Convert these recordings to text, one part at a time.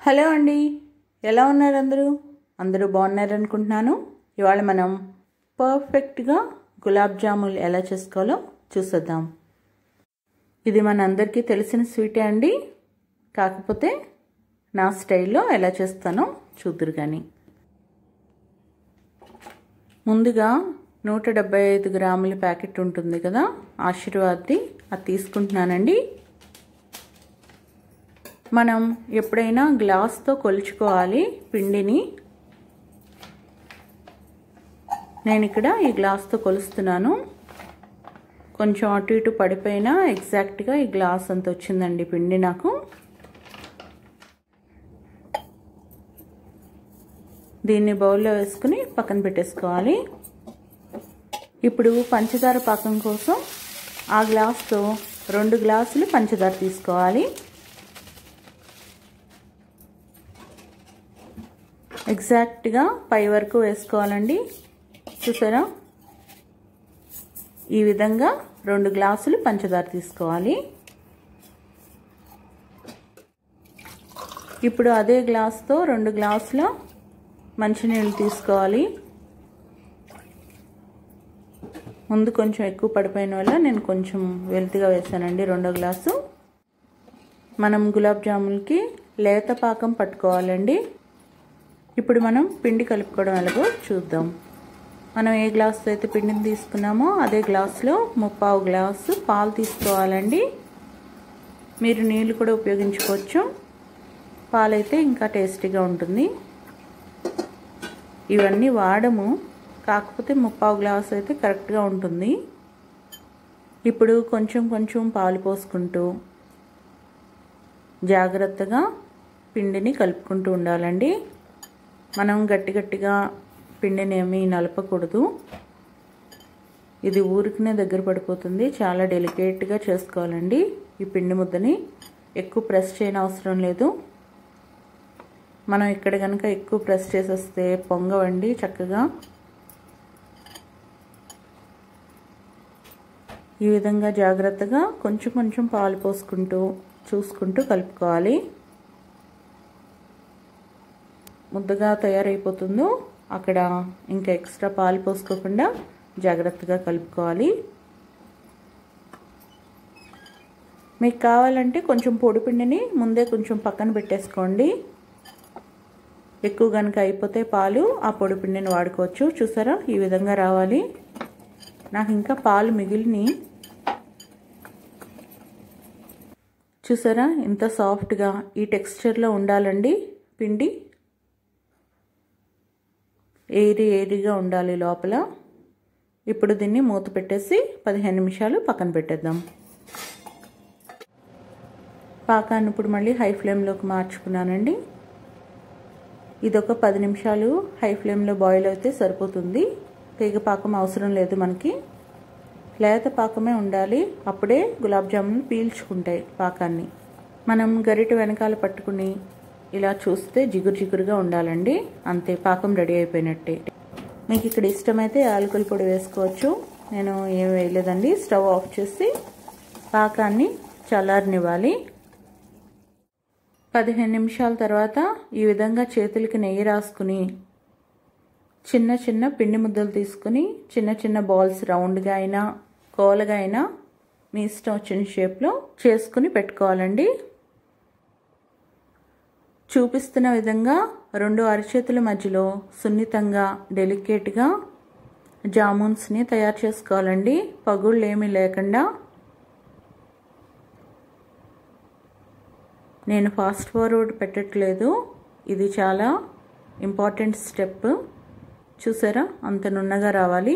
hello అండి ఎలా ఉన్నారు అందరూ అందరూ బాగున్నారు అనుకుంటున్నాను ఇవాళ మనం పర్ఫెక్ట్గా గులాబ్ జాములు ఎలా చేసుకోవాలో చూసేద్దాం ఇది మన అందరికీ తెలిసిన స్వీటే అండి కాకపోతే నా స్టైల్లో ఎలా చేస్తానో చూద్దరు కానీ ముందుగా నూట డెబ్బై ఐదు గ్రాముల ప్యాకెట్ ఉంటుంది కదా ఆశీర్వాద్ది అది తీసుకుంటున్నానండి మనం ఎప్పుడైనా గ్లాస్తో కొలుచుకోవాలి పిండిని నేను ఇక్కడ ఈ గ్లాస్తో కొలుస్తున్నాను కొంచెం అటు ఇటు పడిపోయినా ఎగ్జాక్ట్గా ఈ గ్లాస్ అంత వచ్చిందండి పిండి నాకు దీన్ని బౌల్లో వేసుకుని పక్కన పెట్టేసుకోవాలి ఇప్పుడు పంచదార పాకం కోసం ఆ గ్లాస్తో రెండు గ్లాసులు పంచదార తీసుకోవాలి ఎగ్జాక్ట్గా పై వరకు వేసుకోవాలండి చూసారా ఈ విధంగా రెండు గ్లాసులు పంచదార తీసుకోవాలి ఇప్పుడు అదే గ్లాస్తో రెండు గ్లాసుల మంచినీళ్ళు తీసుకోవాలి ముందు కొంచెం ఎక్కువ పడిపోయిన వల్ల నేను కొంచెం వెల్తిగా వేసానండి రెండో గ్లాసు మనం గులాబ్ జామున్కి లేత పాకం పట్టుకోవాలండి ఇప్పుడు మనం పిండి కలుపుకోవడం ఎలాగో చూద్దాం మనం ఏ గ్లాస్తో అయితే పిండిని తీసుకున్నామో అదే గ్లాసులో ముప్పావు గ్లాసు పాలు తీసుకోవాలండి మీరు నీళ్ళు కూడా ఉపయోగించుకోవచ్చు పాలైతే ఇంకా టేస్టీగా ఉంటుంది ఇవన్నీ వాడము కాకపోతే ముప్పావు గ్లాస్ అయితే కరెక్ట్గా ఉంటుంది ఇప్పుడు కొంచెం కొంచెం పాలు పోసుకుంటూ జాగ్రత్తగా పిండిని కలుపుకుంటూ ఉండాలండి మనం గట్టి గట్టిగా పిండిని ఏమీ నలపకూడదు ఇది ఊరికినే దగ్గర పడిపోతుంది చాలా డెలికేట్గా చేసుకోవాలండి ఈ పిండి ముద్దని ఎక్కువ ప్రెస్ చేయని అవసరం లేదు మనం ఇక్కడ కనుక ఎక్కువ ప్రెస్ చేసేస్తే పొంగవండి చక్కగా ఈ విధంగా జాగ్రత్తగా కొంచెం కొంచెం పాలు పోసుకుంటూ చూసుకుంటూ కలుపుకోవాలి ముద్దగా తయారైపోతుందో అక్కడ ఇంకా ఎక్స్ట్రా పాలు పోసుకోకుండా జాగ్రత్తగా కలుపుకోవాలి మీకు కావాలంటే కొంచెం పొడి పిండిని ముందే కొంచెం పక్కన పెట్టేసుకోండి ఎక్కువ కనుక అయిపోతే పాలు ఆ పొడి పిండిని వాడుకోవచ్చు చూసారా ఈ విధంగా రావాలి నాకు ఇంకా పాలు మిగిలిని చూసారా ఇంత సాఫ్ట్గా ఈ టెక్స్చర్లో ఉండాలండి పిండి ఏరి ఏరిగా ఉండాలి లోపల ఇప్పుడు దీన్ని మూత పెట్టేసి పదిహేను నిమిషాలు పక్కన పెట్టేద్దాం పాకాన్ని ఇప్పుడు మళ్ళీ హై ఫ్లేమ్లోకి మార్చుకున్నానండి ఇదొక పది నిమిషాలు హై ఫ్లేమ్లో బాయిల్ అయితే సరిపోతుంది తీగ పాకం అవసరం లేదు మనకి లేత పాకమే ఉండాలి అప్పుడే గులాబ్ జామున్ పీల్చుకుంటాయి పాకాన్ని మనం గరిట వెనకాల పట్టుకుని ఇలా చూస్తే జిగురు జిగురుగా ఉండాలండి అంతే పాకం రెడీ అయిపోయినట్టే మీకు ఇక్కడ ఇష్టమైతే యాలకుల పొడి వేసుకోవచ్చు నేను ఏం వేయలేదండి స్టవ్ ఆఫ్ చేసి పాకాన్ని చల్లారనివ్వాలి పదిహేను నిమిషాల తర్వాత ఈ విధంగా చేతులకి నెయ్యి రాసుకుని చిన్న చిన్న పిండి ముద్దలు తీసుకుని చిన్న చిన్న బాల్స్ రౌండ్గా అయినా కోలగా అయినా మీ ఇష్టం వచ్చిన షేప్లో చేసుకుని పెట్టుకోవాలండి చూపిస్తున్న విధంగా రెండు అరచేతుల మధ్యలో సున్నితంగా డెలికేట్గా జామున్స్ని తయారు చేసుకోవాలండి పగుళ్ళు ఏమీ లేకుండా నేను ఫాస్ట్ ఫార్వర్డ్ పెట్టట్లేదు ఇది చాలా ఇంపార్టెంట్ స్టెప్ చూసారా అంత నున్నగా రావాలి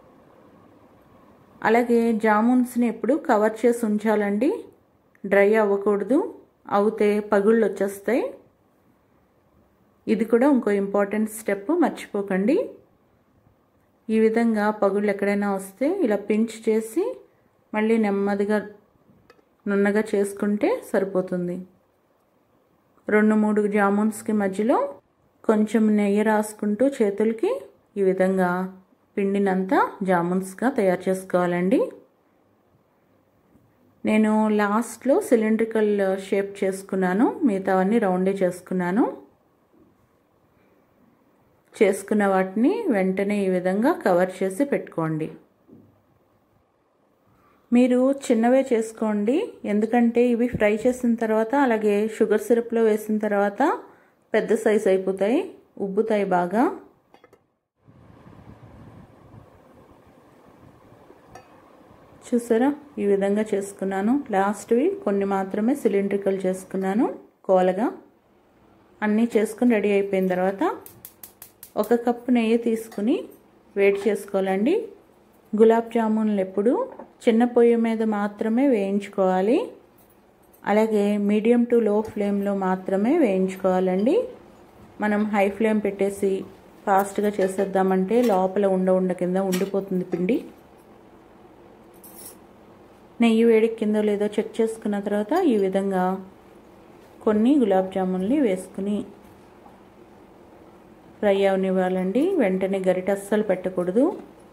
అలాగే జామున్స్ని ఎప్పుడు కవర్ చేసి ఉంచాలండి డ్రై అవ్వకూడదు అవుతే పగుళ్ళు వచ్చేస్తాయి ఇది కూడా ఇంకో ఇంపార్టెంట్ స్టెప్ మర్చిపోకండి ఈ విధంగా పగుళ్ళు ఎక్కడైనా వస్తే ఇలా పించ్ చేసి మళ్ళీ నెమ్మదిగా నున్నగా చేసుకుంటే సరిపోతుంది రెండు మూడు జామున్స్కి మధ్యలో కొంచెం నెయ్యి రాసుకుంటూ చేతులకి ఈ విధంగా పిండినంతా జామున్స్గా తయారు చేసుకోవాలండి నేను లాస్ట్లో సిలిండ్రికల్ షేప్ చేసుకున్నాను మిగతావన్నీ రౌండే చేసుకున్నాను చేసుకున్న వాటిని వెంటనే ఈ విధంగా కవర్ చేసి పెట్టుకోండి మీరు చిన్నవే చేసుకోండి ఎందుకంటే ఇవి ఫ్రై చేసిన తర్వాత అలాగే షుగర్ సిరప్లో వేసిన తర్వాత పెద్ద సైజ్ అయిపోతాయి ఉబ్బుతాయి బాగా చూసారా ఈ విధంగా చేసుకున్నాను లాస్ట్వి కొన్ని మాత్రమే సిలిండ్రికల్ చేసుకున్నాను కోలగా అన్నీ చేసుకుని రెడీ అయిపోయిన తర్వాత ఒక కప్పు నెయ్యి తీసుకుని వేడి చేసుకోవాలండి గులాబ్ జామున్లు ఎప్పుడు చిన్న పొయ్యి మీద మాత్రమే వేయించుకోవాలి అలాగే మీడియం టు లో ఫ్లేమ్లో మాత్రమే వేయించుకోవాలండి మనం హై ఫ్లేమ్ పెట్టేసి ఫాస్ట్గా చేసేద్దామంటే లోపల ఉండ ఉండ కింద ఉండిపోతుంది పిండి నెయ్యి వేడెక్కిందో లేదో చెక్ చేసుకున్న తర్వాత ఈ విధంగా కొన్ని గులాబ్ జామున్లు వేసుకుని ఫ్రై అవనివ్వాలండి వెంటనే గరిట అస్సలు పెట్టకూడదు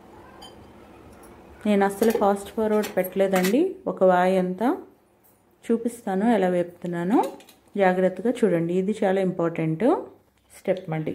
నేను అస్సలు ఫాస్ట్ ఫార్వర్డ్ పెట్టలేదండి ఒక వాయి అంతా చూపిస్తాను ఎలా వేపుతున్నానో జాగ్రత్తగా చూడండి ఇది చాలా ఇంపార్టెంట్ స్టెప్ మళ్ళీ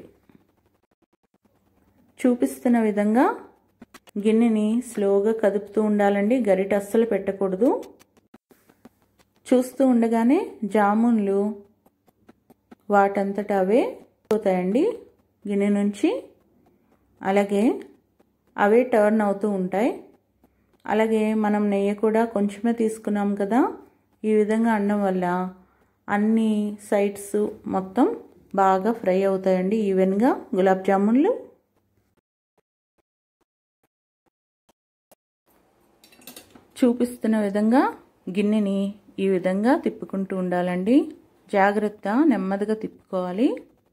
చూపిస్తున్న విధంగా గిన్నెని స్లోగా కదుపుతూ ఉండాలండి గరిట అస్సలు పెట్టకూడదు చూస్తూ ఉండగానే జామున్లు వాటంతట అవే పోతాయండి గిన్నె నుంచి అలాగే అవే టర్న్ అవుతూ ఉంటాయి అలాగే మనం నెయ్యి కూడా కొంచెమే తీసుకున్నాం కదా ఈ విధంగా అనడం వల్ల అన్ని సైడ్స్ మొత్తం బాగా ఫ్రై అవుతాయండి ఈవెన్గా గులాబ్ జామున్లు చూపిస్తున్న విధంగా గిన్నెని ఈ విధంగా తిప్పుకుంటూ ఉండాలండి జాగ్రత్త నెమ్మదిగా తిప్పుకోవాలి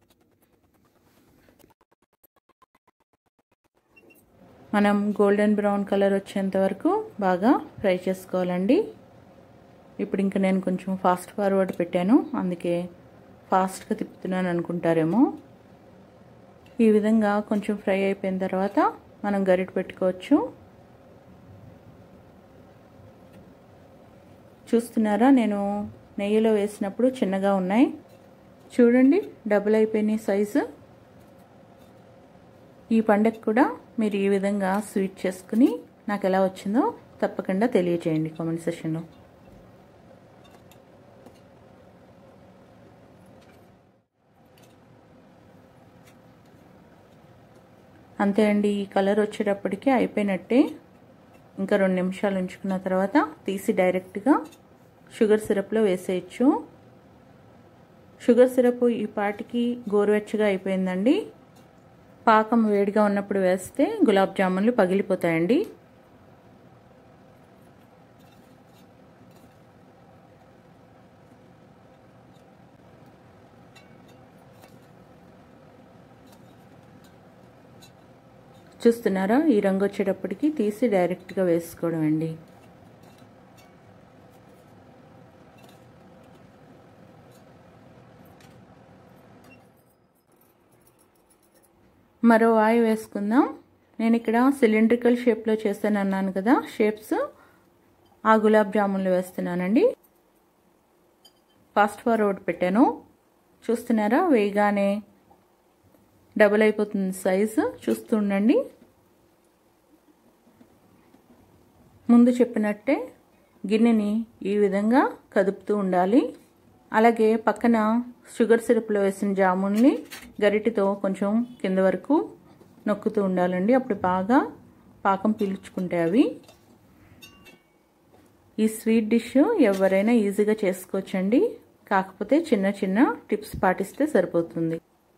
మనం గోల్డెన్ బ్రౌన్ కలర్ వచ్చేంత వరకు బాగా ఫ్రై చేసుకోవాలండి ఇప్పుడు ఇంకా నేను కొంచెం ఫాస్ట్ ఫార్వర్డ్ పెట్టాను అందుకే ఫాస్ట్గా తిప్పుతున్నాను అనుకుంటారేమో ఈ విధంగా కొంచెం ఫ్రై అయిపోయిన తర్వాత మనం గరిట పెట్టుకోవచ్చు చూస్తున్నారా నేను నెయ్యిలో వేసినప్పుడు చిన్నగా ఉన్నాయి చూడండి డబుల్ అయిపోయినాయి సైజు ఈ పండగ కూడా మీరు ఈ విధంగా స్వీట్ చేసుకుని నాకు ఎలా వచ్చిందో తప్పకుండా తెలియచేయండి కామెంట్ సెషన్లో అంతే అండి ఈ కలర్ వచ్చేటప్పటికి అయిపోయినట్టే ఇంకా రెండు నిమిషాలు ఉంచుకున్న తర్వాత తీసి డైరెక్ట్గా షుగర్ సిరప్లో వేసేయచ్చు షుగర్ సిరప్ ఈ పాటికి గోరువెచ్చగా అయిపోయిందండి పాకం వేడిగా ఉన్నప్పుడు వేస్తే గులాబ్ జామున్లు పగిలిపోతాయండి చూస్తున్నారా ఈ రంగు వచ్చేటప్పటికి తీసి డైరెక్ట్గా వేసుకోవడం అండి మరో వాయి వేసుకుందాం నేను ఇక్కడ సిలిండ్రికల్ షేప్లో చేస్తాను అన్నాను కదా షేప్స్ ఆ గులాబ్ జామున్లు వేస్తున్నానండి ఫాస్ట్ ఫార్వర్డ్ పెట్టాను చూస్తున్నారా వేయగానే డబుల్ అయిపోతుంది సైజు చూస్తూ ఉండండి ముందు చెప్పినట్టే గిన్నెని ఈ విధంగా కదుపుతూ ఉండాలి అలాగే పక్కన షుగర్ సిరప్లో వేసిన జామున్ని గరిటితో కొంచెం కింద వరకు నొక్కుతూ ఉండాలండి అప్పుడు బాగా పాకం పీల్చుకుంటాయి అవి ఈ స్వీట్ డిష్ ఎవరైనా ఈజీగా చేసుకోవచ్చండి కాకపోతే చిన్న చిన్న టిప్స్ పాటిస్తే సరిపోతుంది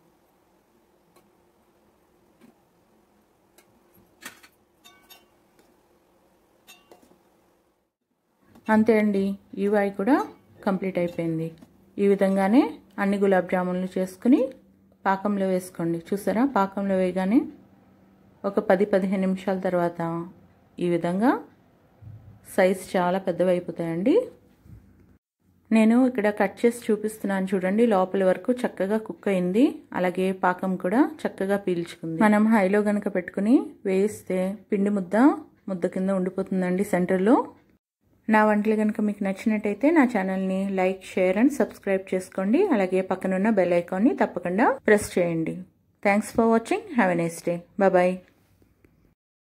అంతే అండి ఈ వాయి కూడా కంప్లీట్ అయిపోయింది ఈ విధంగానే అన్ని గులాబ్ జామున్లు చేసుకుని పాకంలో వేసుకోండి చూసారా పాకంలో వేయగానే ఒక పది పదిహేను నిమిషాల తర్వాత ఈ విధంగా సైజ్ చాలా పెద్దవి అయిపోతాయండి నేను ఇక్కడ కట్ చేసి చూపిస్తున్నాను చూడండి లోపల వరకు చక్కగా కుక్ అయింది అలాగే పాకం కూడా చక్కగా పీల్చుకుంది మనం హైలో గనక పెట్టుకుని వేయిస్తే పిండి ముద్ద ముద్ద కింద ఉండిపోతుందండి సెంటర్లో నా వంటలు కనుక మీకు నచ్చినట్టయితే నా ఛానల్ని లైక్ షేర్ అండ్ సబ్స్క్రైబ్ చేసుకోండి అలాగే పక్కనున్న బెల్ ఐకాన్ని తప్పకుండా ప్రెస్ చేయండి thanks for watching have a nice day bye